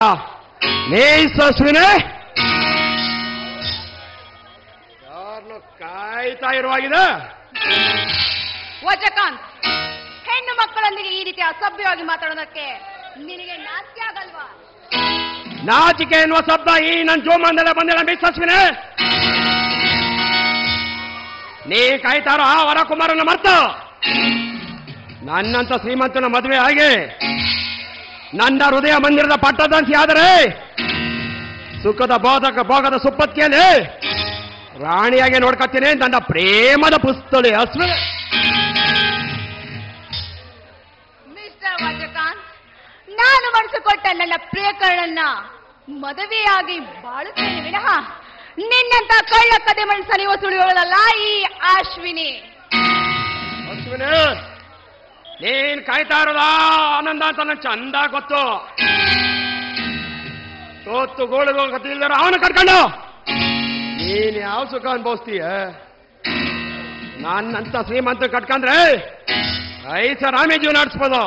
ನೀ ಸಸ್ವಿನೇ ಯಾರನ್ನು ಕಾಯ್ತಾ ಇರುವಾಗಿದೆ ವಜಕಾಂತ್ ಹೆಣ್ಣು ಮಕ್ಕಳೊಂದಿಗೆ ಈ ರೀತಿ ಅಸಭ್ಯವಾಗಿ ಮಾತಾಡೋದಕ್ಕೆ ನಿನಗೆ ನಾಚಿಕೆ ಆಗಲ್ವಾ ನಾಚಿಕೆ ಎನ್ನುವ ಶಬ್ದ ಈ ನನ್ನ ಜೋಮಂದಲ ಬಂದಿಲ್ಲ ಮಿಸ್ ಸಸ್ವಿನೇ ನೀ ಕಾಯ್ತಾರೋ ಆ ವರಕುಮಾರನ ಮರ್ತ ನನ್ನಂತ ಶ್ರೀಮಂತನ ಮದುವೆ ಆಗಿ ನನ್ನ ಹೃದಯ ಮಂದಿರದ ಪಟ್ಟದಂತಿ ಆದರೆ ಸುಖದ ಬೋಧಕ ಭೋಗದ ಸುಪ್ಪತ್ತಿಗೆಯಲ್ಲಿ ರಾಣಿಯಾಗಿ ನೋಡ್ಕೊತೀನಿ ನನ್ನ ಪ್ರೇಮದ ಪುಸ್ತಳಿ ಅಶ್ವ ಮಿಸ್ಟರ್ ವಜಕಾಂತ್ ನಾನು ಮನಸ್ಸುಕೊಟ್ಟ ನನ್ನ ಪ್ರಿಯಕರನನ್ನ ಮದುವೆಯಾಗಿ ಬಾಳುತ್ತೇನೆ ವಿನಃ ನಿನ್ನಂತ ಕಳ್ಳ ಕದೆ ಮನಸ್ಸ ನೀವು ಸುಳಿಯೋಳಲ್ಲ ಈ ಅಶ್ವಿನಿ ಅಶ್ವಿನಿ ನೀನ್ ಕಾಯ್ತಾ ಇರೋದ ಆನಂದ ಅಂತ ನಂಗೆ ಚಂದ ಗೊತ್ತು ತೋತು ಗೋಳಿಗೂ ಗತಿ ಇಲ್ದಾರ ಅವನು ಕಟ್ಕೊಂಡು ನೀನ್ ಯಾವ ಸುಖ ಅನ್ಭವಿಸ್ತೀಯ ನನ್ನಂತ ಶ್ರೀಮಂತ ಕಟ್ಕೊಂಡ್ರೆ ಐಸ ರಾಮೇ ಜೀವನ ನಡೆಸ್ಬೋದು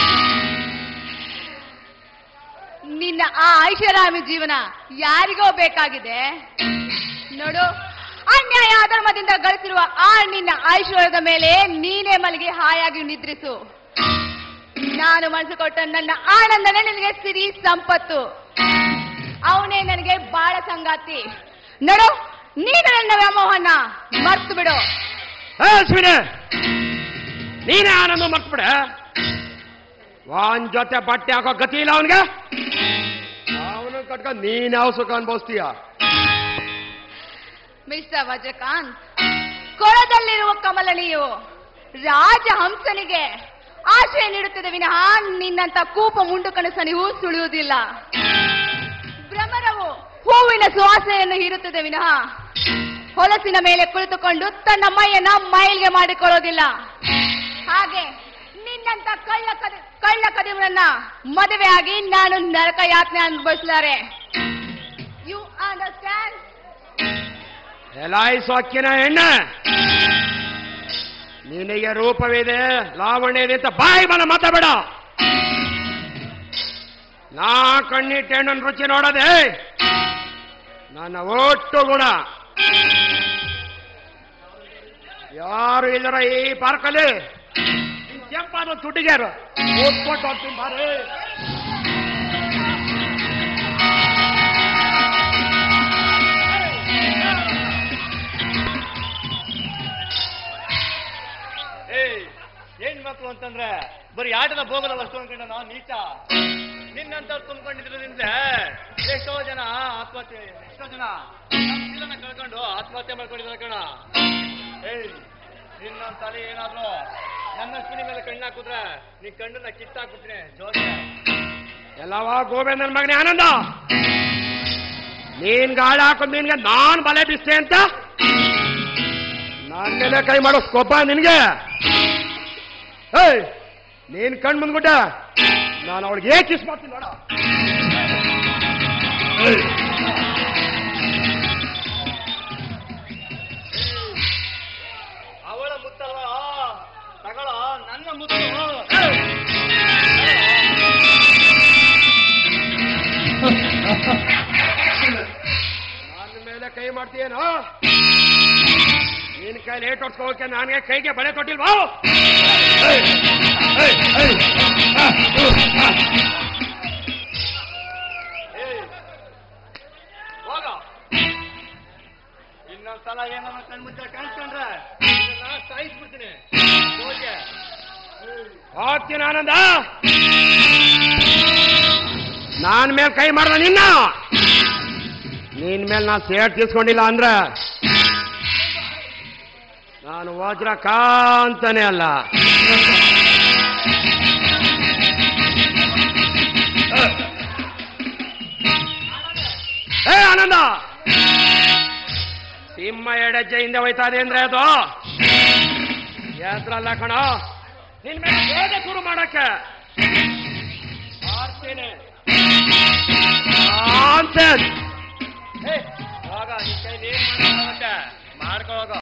ನಿನ್ನ ಆ ಐಷಾರಾಮಿ ಜೀವನ ಯಾರಿಗೋ ಬೇಕಾಗಿದೆ ನೋಡು ಅನ್ಯಾಯ ಅಧರ್ಮದಿಂದ ಗಳಿಸಿರುವ ಆ ನಿನ್ನ ಐಶ್ವರ್ಯದ ಮೇಲೆ ನೀನೇ ಮಲಗಿ ಹಾಯಾಗಿ ನಿದ್ರಿಸು ನಾನು ಮನಸ್ಸು ಕೊಟ್ಟ ನನ್ನ ಆನಂದನೇ ನಿನಗೆ ಸಿರಿ ಸಂಪತ್ತು ಅವನೇ ನನಗೆ ಬಾಳ ಸಂಗಾತಿ ನೋಡು ನೀನು ನನ್ನ ವ್ಯಾಮೋಹನ ಮರ್ತು ಬಿಡು ಏ ಅಶ್ವಿನಿ ನೀನೇ ಆನಂದ ಮರ್ತ್ಬಿಡ ಒಂದ್ ಜೊತೆ ಬಟ್ಟೆ ಹಾಕೋ ಗತಿ ಇಲ್ಲ ಅವನಿಗೆ ಅವನು ಕಟ್ಕೊಂಡು ನೀನ್ ಯಾವ ಸುಖ ಅನ್ಭವಿಸ್ತೀಯ ಮಿಸ್ಟರ್ ವಜ್ರಕಾಂತ್ ಕೊಳದಲ್ಲಿರುವ ಕಮಲ ನೀವು ರಾಜಹಂಸನಿಗೆ ಆಶ್ರಯ ನೀಡುತ್ತದೆ ವಿನಃ ನಿನ್ನಂತ ಕೂಪ ಮುಂಡು ಕನಸನಿಗೂ ಸುಳಿಯುವುದಿಲ್ಲ ಭ್ರಮರವು ಹೂವಿನ ಸುವಾಸನೆಯನ್ನು ಹೀರುತ್ತದೆ ವಿನಃ ಹೊಲಸಿನ ಮೇಲೆ ಕುಳಿತುಕೊಂಡು ತನ್ನ ಮೈಯನ್ನ ಮೈಲ್ಗೆ ಮಾಡಿಕೊಳ್ಳೋದಿಲ್ಲ ಹಾಗೆ ನಿನ್ನಂತ ಕಳ್ಳ ಕದ ಕಳ್ಳ ಕದಿಮರನ್ನ ಮದುವೆಯಾಗಿ ನಾನು ನರಕ ಯಾತ್ನೆ ಅನುಭವಿಸಲಾರೆ ಯು ಅಂಡರ್ಸ್ಟ್ಯಾಂಡ್ ಎಲಾಯಿಸು ಅಕ್ಕಿನ ಹೆಣ್ಣೆ ನಿನಗೆ ರೂಪವಿದೆ ಲಾವಣ್ಯ ಇದೆ ಅಂತ ಬಾಯಿ ಮನ ಮಾತಾಬೇಡ ನಾ ಕಣ್ಣಿಟ್ಟ ಹೆಣ್ಣನ್ ರುಚಿ ನೋಡದೆ ನನ್ನ ಒಟ್ಟು ಗುಣ ಯಾರು ಇಲ್ಲರ ಈ ಪಾರ್ಕಲ್ಲಿ ಕೆಂಪಾದ ತುಟಿಗ್ಯಾರು ಓದ್ಕೊಟ್ಟು ಹೋಗ್ತೀನಿ ಬಾರಿ ಏಯ್ ಏನ್ ಮಕ್ಳು ಅಂತಂದ್ರೆ ಬರೀ ಆಟದ ಭೋಗದ ಅಷ್ಟು ಅನ್ಕೊಂಡ ನಾವು ನೀಚ ನಿನ್ನಂತವ್ರು ತುಂಬಿಕೊಂಡಿದ್ರಿಂದ ಎಷ್ಟೋ ಜನ ಆತ್ಮಹತ್ಯೆ ಎಷ್ಟೋ ಜನ ನಮ್ ಜೀವನ ಕಳ್ಕೊಂಡು ಆತ್ಮಹತ್ಯೆ ಮಾಡ್ಕೊಂಡಿದ್ದಾರೆ ಕಣ ಏಯ್ ನಿನ್ನೊಂದ್ ತಲೆ ಏನಾದ್ರು ನನ್ನ ಸ್ಪಿನಿ ಮೇಲೆ ಕಣ್ಣು ಹಾಕಿದ್ರೆ ನೀ ಕಣ್ಣನ್ನ ಕಿತ್ತಾಕ್ಬಿಟ್ರೆ ಜೋರ ಎಲ್ಲವ ಗೋವಿಂದನ ಮಗನೇ ಆನಂದ ನೀನ್ ಗಾಳ ಹಾಕೋ ಮೀನ್ಗೆ ನಾನ್ ಬಲೆ ಬಿಸ್ತೆ ಅಂತ ನನ್ ಮೇಲೆ ಕೈ ಮಾಡೋ ಸ್ಕೊಬ್ಬ ನಿನ್ಗೆ ಏಯ್ ನೀನ್ ಕಣ್ ಮುಂದ್ಗುಡ್ಡ ನಾನು ಅವಳಿಗೆ ಏ ಕಿಸ್ ಮಾಡ್ತೀನಿ ನೋಡ ಏಯ್. ಅವಳ ಮುತ್ತಲ್ವ ತಗೊಳ್ಳೋ ನನ್ನ ಮುತ್ತು ನನ್ನ ಮೇಲೆ ಕೈ ಮಾಡ್ತೀಯೇನೋ ನಿನ್ ಕೈ ಲೇಟ್ ಹೊಡ್ಸ್ಕೋಕೆ ನನಗೆ ಕೈಗೆ ಬಳೆ ಕೊಟ್ಟಿಲ್ವಾ ಏಯ್, ಏಯ್, ಏಯ್. ಆ, ಉ, ಆ. ಏಯ್, ಹೋಗ ಇನ್ನೊಂದ್ಸಲ ಏನನ್ನ ಕಣ್ಮುಚ್ಚ ಕಾಣಿಸ್ಕೊಂಡ್ರೆ ನಿನ್ನನ್ನ ಸಾಯಿಸ್ಬಿಡ್ತೀನಿ ಹೋಗೆ ಹೋಗ್ತೀನಿ ಆನಂದ ನಾನ್ ಮೇಲೆ ಕೈ ಮಾಡ್ದ ನಿನ್ನ ನಿನ್ ಮೇಲೆ ನಾನು ಸೇಟ್ ತೀಸ್ಕೊಂಡಿಲ್ಲ ಅಂದ್ರೆ ನಾನು ವಜ್ರ ಕಾಂತಾನೆ ಅಲ್ಲ ಏ ಆನಂದ ಸಿಂಹ ಎಡಜ್ಜೆಯಿಂದ ಹೋಯ್ತಾ ಇದೆ ಅಂದ್ರೆ ಅದು ಎದ್ರಲ್ಲ ಕಣ ನಿನ್ ಮೇಲೆ ಬೇಗ ಶುರು ಮಾಡಕ್ಕೆ ಮಾಡ್ತೀನಿ Nonsense. ಏ ಹೋಗ ನಿನ್ ಕೈಲಿ ಏನ್ ಮಾಡ್ಕೊಳಕ್ಕೆ ಮಾಡ್ಕೊಳೋಗ